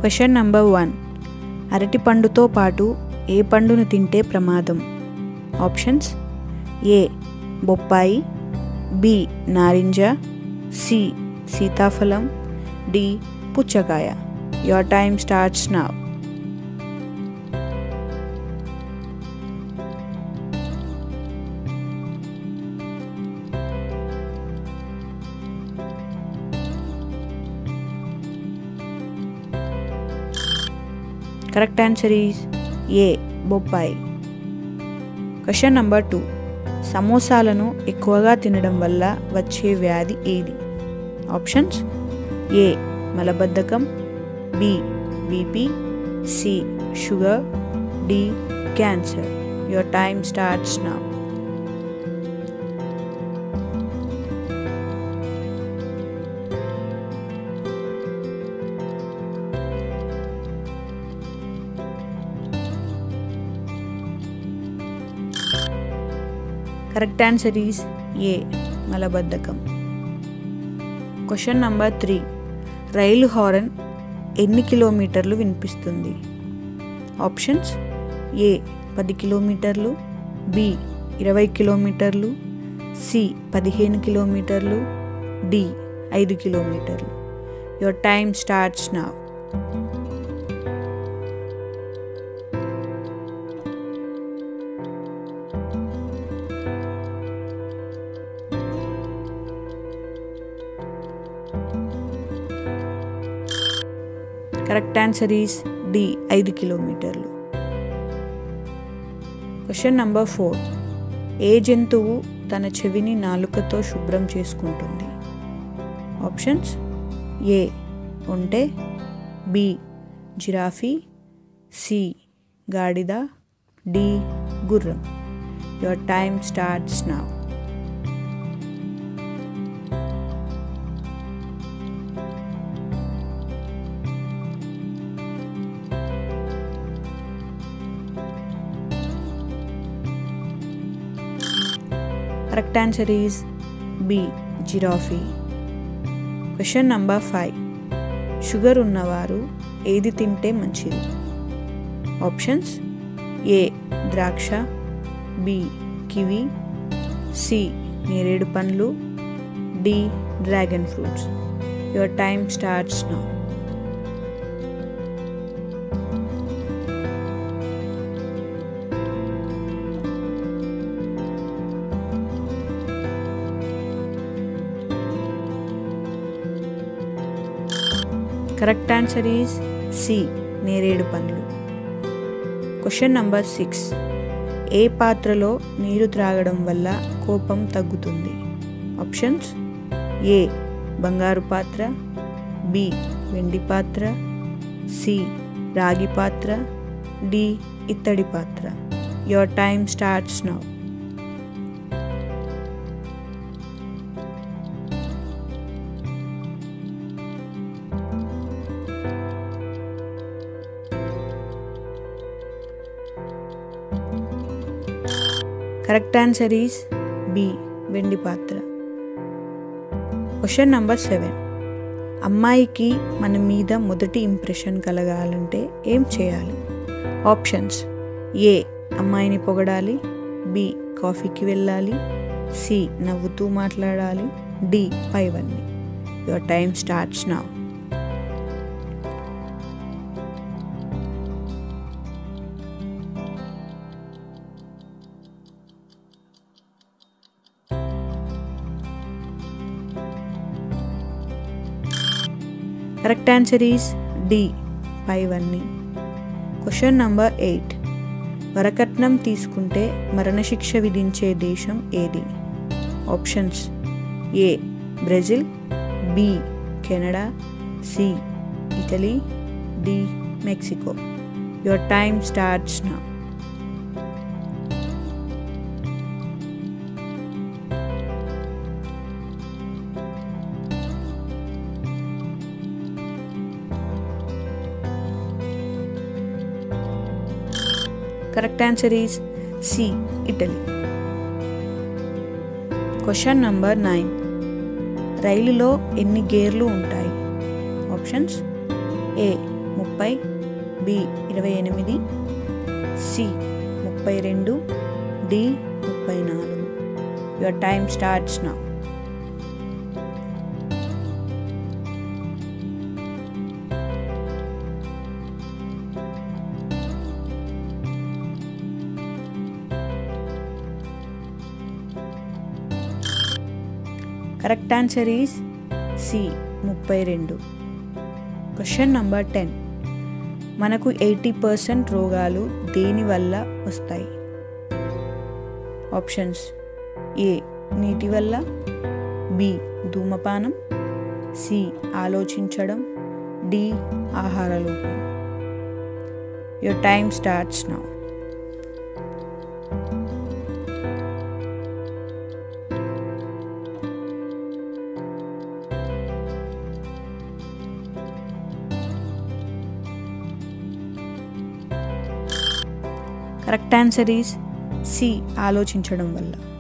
question number one అరటి పండుతో పాటు ఏ పండును తింటే ప్రమాదం ఆప్షన్స్ ఏ బొప్పాయి బి నారింజ సి సీతాఫలం డి పుచ్చకాయ your time starts now correct answer is A బొప్పాయి క్వశ్చన్ నంబర్ టూ సమోసాలను ఎక్కువగా తినడం వల్ల వచ్చే వ్యాధి ఏది ఆప్షన్స్ ఏ మలబద్ధకం B BP C sugar D cancer your time starts now correct answer is A మలబద్ధకం క్వశ్చన్ నంబర్ త్రీ రైలు హారన్ ఎన్ని కిలోమీటర్లు వినిపిస్తుంది ఆప్షన్స్ ఏ పది కిలోమీటర్లు బి ఇరవై కిలోమీటర్లు సి పదిహేను కిలోమీటర్లు డి ఐదు కిలోమీటర్లు your time starts now correct answer is D ఐదు కిలోమీటర్లు క్వశ్చన్ నంబర్ ఫోర్ ఏ జంతువు తన చెవిని నాలుకతో శుభ్రం చేసుకుంటుంది ఆప్షన్స్ ఏ ఒంటె బి జిరాఫీ సి గాడిద డి గుర్రం your time starts now correct answer is B giraffe question number five sugar ఉన్నవారు ఏది తింటే మంచిది ఆప్షన్స్ ఏ ద్రాక్ష బి కివి సి నేరేడు పండ్లు D dragon fruits your time starts now correct answer is C నేరేడు పండ్లు క్వశ్చన్ నంబర్ సిక్స్ ఏ పాత్రలో నీరు త్రాగడం వల్ల కోపం తగ్గుతుంది ఆప్షన్స్ ఏ బంగారు పాత్ర బి వెండి పాత్ర సి రాగి పాత్ర డి ఇత్తడి పాత్ర your time starts now correct answer is B వెండి పాత్ర క్వశ్చన్ నంబర్ సెవెన్ అమ్మాయికి మన మీద మొదటి ఇంప్రెషన్ కలగాలంటే ఏం చేయాలి ఆప్షన్స్ ఏ అమ్మాయిని పొగడాలి బి కాఫీకి వెళ్ళాలి సి నవ్వుతూ మాట్లాడాలి డి పైవన్నీ your time starts now correct answer is D పైవన్నీ క్వశ్చన్ నంబర్ ఎయిట్ వరకట్నం తీసుకుంటే మరణశిక్ష విధించే దేశం ఏది options A Brazil B Canada C Italy D Mexico your time starts now correct answer is C Italy question number nine రైలులో ఎన్ని గేర్లు ఉంటాయి ఆప్షన్స్ ఏ ముప్పై ముప్పై బి ఇరవై ఎనిమిది సి ముప్పై రెండు డి ముప్పై నాలుగు your time starts now correct answer is C ముప్పై రెండు క్వశ్చన్ నంబర్ టెన్ మనకు ఎయిటీ పర్సెంట్ రోగాలు దేని వల్ల వస్తాయి ఆప్షన్స్ ఏ నీటి వల్ల బి ధూమపానం సి ఆలోచించడం డి ఆహార లోపం your time starts now correct answer is C ఆలోచించడం వల్ల